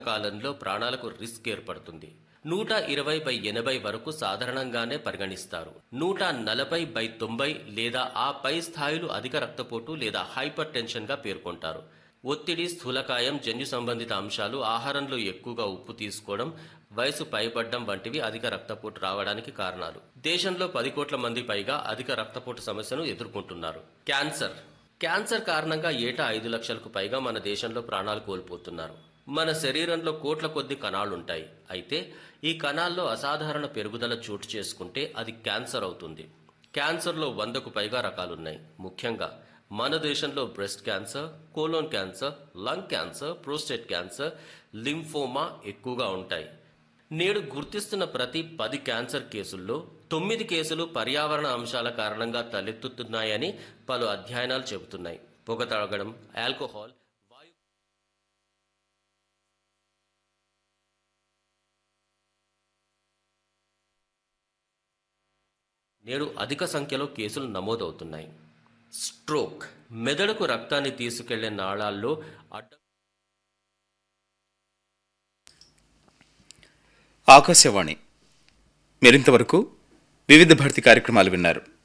కాలంలో ప్రాణాలకు రిస్క్ ఏర్పడుతుంది నూట ఇరవై బై ఎనభై వరకు సాధారణంగానే పరిగణిస్తారు నూట నలభై బై తొంభై లేదా ఆ పై స్థాయిలు అధిక రక్తపోటు లేదా హైపర్ టెన్షన్ గా పేర్కొంటారు ఒత్తిడి స్థూలకాయం జన్యు సంబంధిత అంశాలు ఆహారంలో ఎక్కువగా ఉప్పు తీసుకోవడం వయసు పైబడ్డం వంటివి అధిక రక్తపోటు రావడానికి కారణాలు దేశంలో పది కోట్ల మంది పైగా అధిక రక్తపోటు సమస్యను ఎదుర్కొంటున్నారు క్యాన్సర్ క్యాన్సర్ కారణంగా ఏటా ఐదు లక్షలకు పైగా మన దేశంలో ప్రాణాలు కోల్పోతున్నారు మన శరీరంలో కోట్ల కొద్ది కణాలుంటాయి అయితే ఈ కణాల్లో అసాధారణ పెరుగుదల చోటు చేసుకుంటే అది క్యాన్సర్ అవుతుంది క్యాన్సర్లో వందకు పైగా రకాలున్నాయి ముఖ్యంగా మన దేశంలో breast cancer colon cancer lung cancer prostate cancer lymphoma ఎక్కువగా ఉంటాయి నేడు గుర్తిస్తున్న ప్రతి పది క్యాన్సర్ కేసుల్లో తొమ్మిది కేసులు పర్యావరణ అంశాల కారణంగా తలెత్తుతున్నాయని పలు అధ్యయనాలు చెబుతున్నాయి పొగ తాగడం ఆల్కహాల్ వాయు నేడు అధిక సంఖ్యలో కేసులు నమోదవుతున్నాయి స్ట్రోక్ మెదడుకు రక్తాన్ని తీసుకెళ్లే నాళాల్లో అడ్డ ఆకాశవాణి మరింతవరకు వివిధ భారతి కార్యక్రమాలు విన్నారు